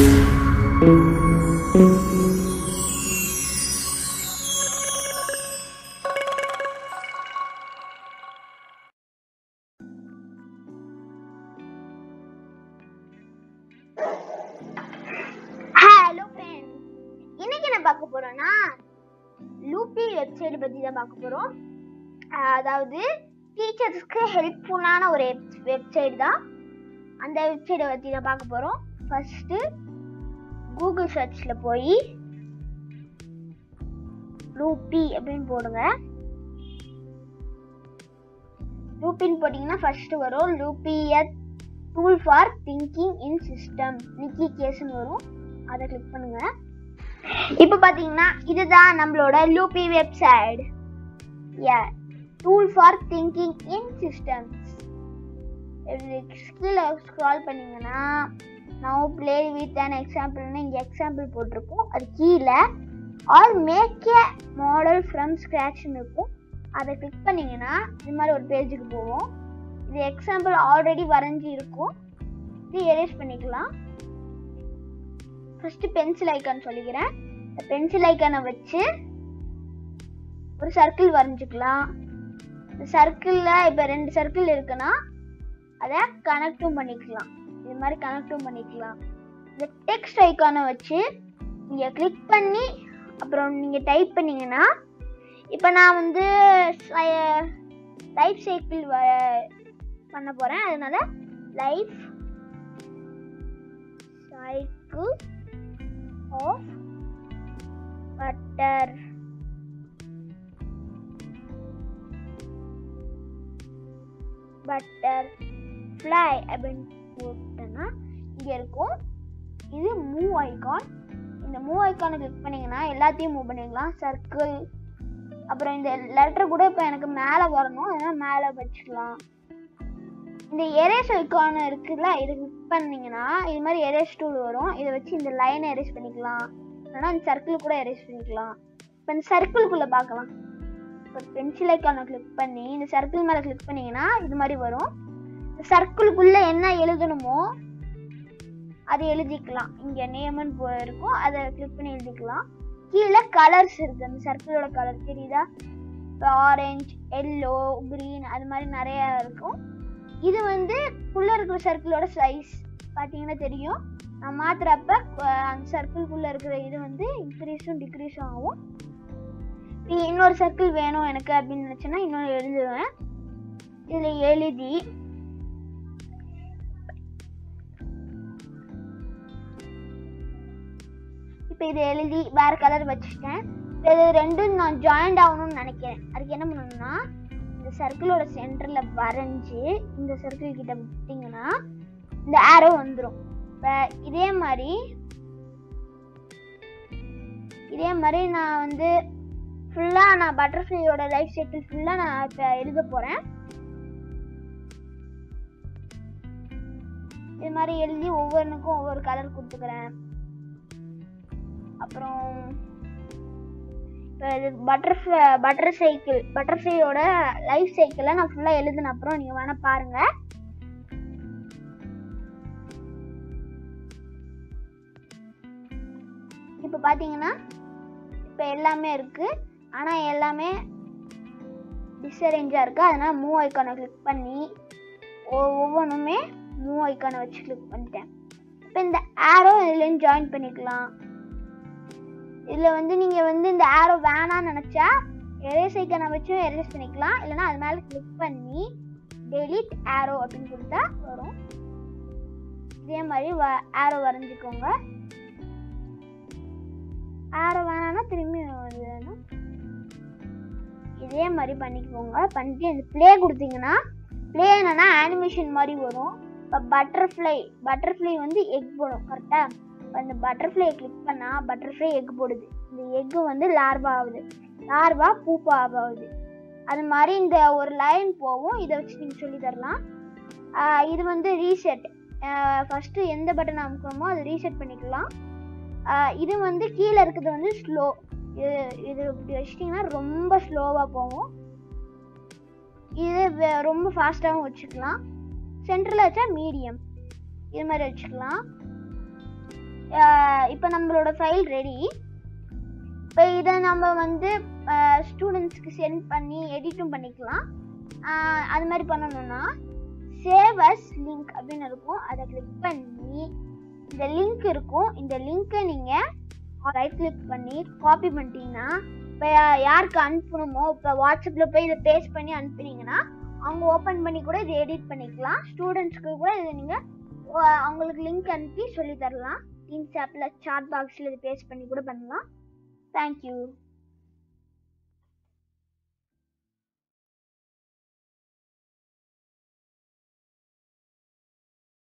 hello friends இன்னைக்கு என்ன பார்க்க போறோம்னா லூப்பி வெப்சைட் பத்தி தான் பார்க்க போறோம் அஹ் அதாவது டீச்சர்ஸ்க்கு ஹெல்ப்ஃபுல்லான ஒரு வெப்சைட் தான் அந்த வெப்சைட்டை பத்தி தான் பார்க்க போறோம் ஃபர்ஸ்ட் கூகுள் சர்ச்ல போய் லூப்பி அப்படின்னு போடுங்க லூப்பின்னு போட்டிங்கன்னா ஃபர்ஸ்ட் வரும் Loopy tool for thinking in system நிக்கி கேஸ்னு வரும் அதை கிளிக் பண்ணுங்க இப்போ பார்த்தீங்கன்னா இதுதான் நம்மளோட லூப்பி வெப்சைட் யா tool for thinking in systems கீழே ஸ்க்ரால் பண்ணீங்கன்னா நவ் ப்ளே வித் அன் எக்ஸாம்பிள்னு இங்கே எக்ஸாம்பிள் போட்டிருக்கோம் அது கீழே or make a model from ஸ்க்ராட்ச்னு இருக்கும் அதை கிளிக் பண்ணீங்கன்னா இது மாதிரி ஒரு பேஜுக்கு போவோம் இது எக்ஸாம்பிள் ஆல்ரெடி வரைஞ்சி இருக்கும் இது எரேஸ் பண்ணிக்கலாம் ஃபர்ஸ்ட் பென்சில் ஐக்கான் சொல்லிக்கிறேன் இந்த பென்சில் ஐக்கானை வச்சு ஒரு சர்க்கிள் வரைஞ்சிக்கலாம் இந்த சர்க்கிளில் இப்போ ரெண்டு சர்க்கிள் இருக்குன்னா அதை கனெக்டும் பண்ணிக்கலாம் இது மாதிரி கனெக்டும் பண்ணிக்கலாம் இந்த டெக்ஸ்ட் ஐக்கானை வச்சு நீங்கள் கிளிக் பண்ணி அப்புறம் நீங்கள் டைப் பண்ணீங்கன்னா இப்போ நான் வந்து லைஃப் சைக்கிள் பண்ண போகிறேன் அதனால life cycle of butter butterfly அப்படின்னு போட்டேன்னா இங்கே இருக்கும் இது மூவ் ஐகான் இந்த மூவ் ஐகானை கிளிக் பண்ணீங்கன்னா எல்லாத்தையும் மூவ் பண்ணிக்கலாம் சர்க்கிள் அப்புறம் இந்த லெட்டர் கூட இப்போ எனக்கு மேலே வரணும் அதனால் மேலே வச்சுக்கலாம் இந்த எரேஸ் ஐக்கான் இருக்குல்ல இதை கிளிக் பண்ணீங்கன்னா இது மாதிரி எரேஸ் டூல் வரும் இதை வச்சு இந்த லைனை எரேஸ் பண்ணிக்கலாம் இல்லைனா இந்த சர்க்கிள் கூட எரேஸ் பண்ணிக்கலாம் இப்போ இந்த சர்க்கிள்குள்ளே பார்க்கலாம் இப்போ பென்சில் ஐக்கானை கிளிக் பண்ணி இந்த சர்க்கிள் மேலே கிளிக் பண்ணீங்கன்னா இது மாதிரி வரும் இந்த சர்க்கிள்குள்ளே என்ன எழுதணுமோ அதை எழுதிக்கலாம் இங்கே நேம்னு போ இருக்கும் அதை கிளிக் பண்ணி எழுதிக்கலாம் கீழே கலர்ஸ் இருக்கு அந்த சர்க்கிளோட கலர் தெரியுதா இப்போ ஆரஞ்சு எல்லோ க்ரீன் அது மாதிரி நிறைய இருக்கும் இது வந்து உள்ள இருக்கிற சர்க்கிளோட சைஸ் பார்த்தீங்கன்னா தெரியும் நான் மாத்துறப்ப அஹ், அந்த சர்க்கிள்குள்ள இருக்கிற இது வந்து இன்க்ரீஸும் டிக்ரீஸும் ஆகும் இப்போ இன்னொரு சர்க்கிள் வேணும் எனக்கு அப்படின்னு நினச்சேன்னா இன்னொரு எழுதுவேன் இதில் எழுதி இப்போ இதை எழுதி வேற கலர் வச்சுட்டேன் இப்போ இது ரெண்டும் நான் ஜாயிண்ட் ஆகணும்னு நினைக்கிறேன் அதுக்கு என்ன பண்ணணும்னா இந்த சர்க்கிளோட சென்டரில் வரைஞ்சி இந்த சர்க்கிள் கிட்ட விட்டிங்கன்னா இந்த ஆரோ வந்துடும் இப்போ இதே மாதிரி இதே மாதிரி நான் வந்து ஃபுல்லாக நான் பட்டர்ஃப்ளையோட லைஃப் சைக்கிள் ஃபுல்லாக நான் இப்போ எழுத போகிறேன் இது மாதிரி எழுதி ஒவ்வொன்றுக்கும் ஒவ்வொரு கலர் கொடுத்துக்கிறேன் அப்புறம் இப்போ இது பட்டர்ஃப்ளை பட்டர் சைக்கிள் பட்டர்ஃப்ளையோட லைஃப் சைக்கிளை நான் ஃபுல்லாக எழுதின அப்புறம் நீங்கள் வேணால் பாருங்கள் இப்போ பார்த்தீங்கன்னா இப்போ எல்லாமே இருக்குது ஆனால் எல்லாமே டிஸ்அரேஞ்சாக இருக்குது அதனால் மூவ் ஐக்கானை கிளிக் பண்ணி ஒ- ஒவ்வொன்றுமே மூவ் ஐக்கானை வச்சு கிளிக் பண்ணிட்டேன் இப்போ இந்த ஆரோ இதுலேயும் ஜாயின் பண்ணிக்கலாம் இதில் வந்து நீங்கள் வந்து இந்த ஆரோ வேணாம்னு நினச்சா எரேஸ் ஐக்கனை வச்சும் எரேஸ் பண்ணிக்கலாம் இல்லைன்னா அது மேலே கிளிக் பண்ணி டெலிட் ஆரோ அப்படின்னு கொடுத்தா வரும் இதே மாதிரி வ ஆரோ வரைஞ்சிக்கோங்க ஆரோ வேணாம்னா திரும்பி அது வேணும் இதே மாதிரி பண்ணிக்கோங்க பண்ணிட்டு இந்த ப்ளே கொடுத்தீங்கன்னா ப்ளே என்னன்னா அனிமேஷன் மாதிரி வரும் இப்போ பட்டர்ஃப்ளை பட்டர்ஃப்ளை வந்து எக் போடும் கரெக்டாக அந்த பட்டர்ஃப்ளையை கிளிக் பண்ணால் பட்டர்ஃப்ளை எக் போடுது இந்த எக்கு வந்து லார்வா ஆகுது லார்வா பூப்பா ஆகுது அது மாதிரி இந்த ஒரு லைன் போகும் இதை வச்சு நீங்கள் சொல்லி தரலாம் ஆஹ் இது வந்து ரீசெட் ஃபஸ்ட்டு எந்த பட்டன் அமுக்கணுமோ அதை ரீசெட் பண்ணிக்கலாம் ஆஹ் இது வந்து கீழே இருக்கிறது வந்து ஸ்லோ இது இது இப்படி வச்சிட்டிங்கன்னா ரொம்ப ஸ்லோவாக போகும் இது வே- ரொம்ப ஃபாஸ்ட்டாகவும் வச்சுக்கலாம் சென்டரில் வச்சா மீடியம் இது மாதிரி வச்சுக்கலாம் இப்போ நம்மளோட ஃபைல் ரெடி இப்போ இதை நம்ம வந்து ஸ்டூடெண்ட்ஸ்க்கு சென்ட் பண்ணி எடிட்டும் பண்ணிக்கலாம் ஆஹ் அது மாதிரி பண்ணணும்னா சேவ் அஸ் லிங்க் அப்படின்னு இருக்கும் அதை கிளிக் பண்ணி இந்த லிங்க் இருக்கும் இந்த லிங்க்கை நீங்கள் ரைட் கிளிக் பண்ணி காப்பி பண்ணிட்டீங்கன்னா இப்போ யாருக்கு அனுப்பணுமோ இப்போ வாட்ஸ்அப்பில் போய் இதை பேஸ்ட் பண்ணி அனுப்புனீங்கன்னா அவங்க ஓப்பன் பண்ணி கூட இதை எடிட் பண்ணிக்கலாம் ஸ்டூடெண்ட்ஸ்க்கு கூட இதை நீங்கள் அவங்களுக்கு லிங்க் அனுப்பி சொல்லி தரலாம் டீம்ஸ் ஆப்பில் சாட் பாக்ஸில் இது பேஸ்ட் பண்ணி கூட பண்ணலாம் தேங்க்யூ